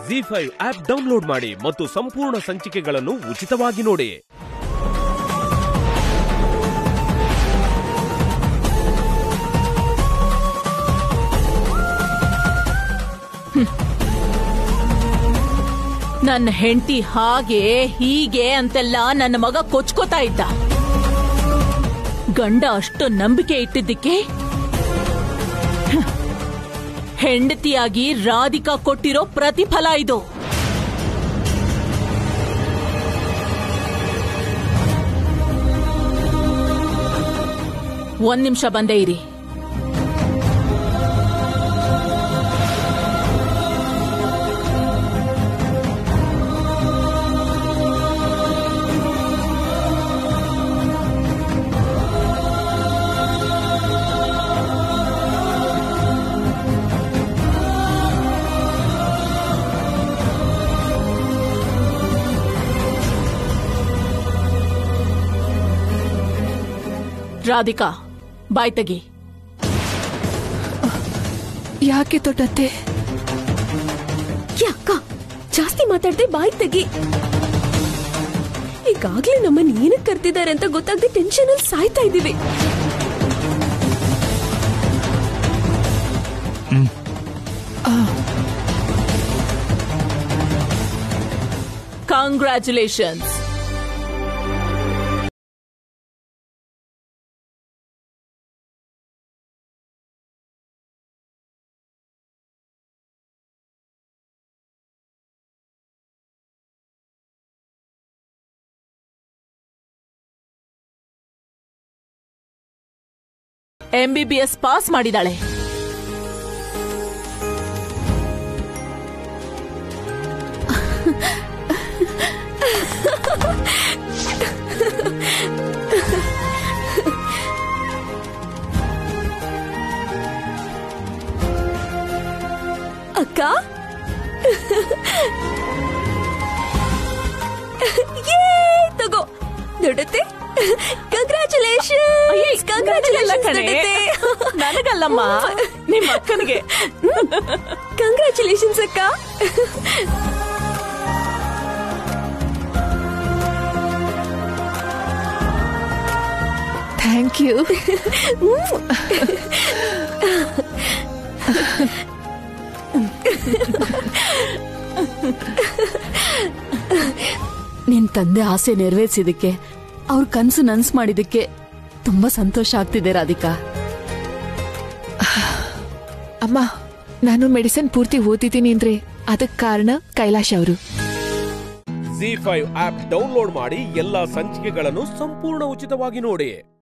G five app download ಮಾಡಿ ಮತ್ತು ಸಂಪೂರ್ಣ ಸಂಚಿಕೆಗಳನ್ನು ಉಚಿತವಾಗಿ ನೋಡಿ ನನ್ನ ಹೆಂಡತಿ ಹಾಗೆ ಹೀಗೆ ಅಂತೆಲ್ಲ ನನ್ನ ಮಗ ಕೊಚ್ಕೋತಾ ಇದ್ದ ಗಂಡ ಅಷ್ಟು ನಂಬಿಕೆ ಇಟ್ಟಿದ್ದಕ್ಕೆ ಹ್ಮ್. ಹೆಂಡತಿಯಾಗಿ ರಾಧಿಕಾ ಕೊಟ್ಟಿರೋ ಪ್ರತಿಫಲ ಇದು ಒಂದ್ ನಿಮಿಷ ಬಂದೇ ಇರಿ ರಾಧಿಕಾ ಬಾಯ್ ತೆಗಿ ಯಾಕೆ ದೊಡ್ಡತ್ತೆ ಅಕ್ಕ ಜಾಸ್ತಿ ಮಾತಾಡ್ದೆ ಬಾಯ್ ತೆಗಿ ಈಗಾಗ್ಲೇ ನಮ್ಮನ್ನ ಏನಕ್ಕೆ ಕರ್ತಿದ್ದಾರೆ ಅಂತ ಗೊತ್ತಾಗದೆ ಟೆನ್ಷನ್ ಅಲ್ಲಿ ಸಾಯ್ತಾ ಇದೀವಿ ಕಂಗ್ರ್ಯಾಚುಲೇಷನ್ಸ್ ಎಂಬಿಬಿಎಸ್ ಪಾಸ್ ಮಾಡಿದಾಳೆ ಅಕ್ಕ ಯೇ ತಗೋ ದೊಡ್ಡತ್ತೆ ಕಂಗ್ರ್ಯಾಚುಲೇಷನ್ ಕಂಗ್ರ್ಯಾಚುಲೇಷನ್ ನನಗಲ್ಲಮ್ಮ ನಿಮ್ಮ ಅಕ್ಕನಿಗೆ ಕಂಗ್ರ್ಯಾಚುಲೇಷನ್ಸ್ ಅಕ್ಕ ಥ್ಯಾಂಕ್ ಯು ನಿನ್ ತಂದೆ ಆಸೆ ನೆರವೇರಿಸಿದಕ್ಕೆ ಅವ್ರ ಕನ್ಸು ನನ್ಸ್ ಮಾಡಿದಕ್ಕೆ ತುಂಬಾ ಸಂತೋಷ ಆಗ್ತಿದೆ ರಾಧಿಕಾ ಅಮ್ಮ ನಾನು ಮೆಡಿಸಿನ್ ಪೂರ್ತಿ ಓದಿದ್ದೀನಿ ಅಂದ್ರೆ ಅದಕ್ ಕಾರಣ ಕೈಲಾಶ್ ಅವರು ಜಿ ಫೈವ್ ಆಪ್ ಡೌನ್ಲೋಡ್ ಮಾಡಿ ಎಲ್ಲಾ ಸಂಚಿಕೆಗಳನ್ನು ಸಂಪೂರ್ಣ ಉಚಿತವಾಗಿ ನೋಡಿ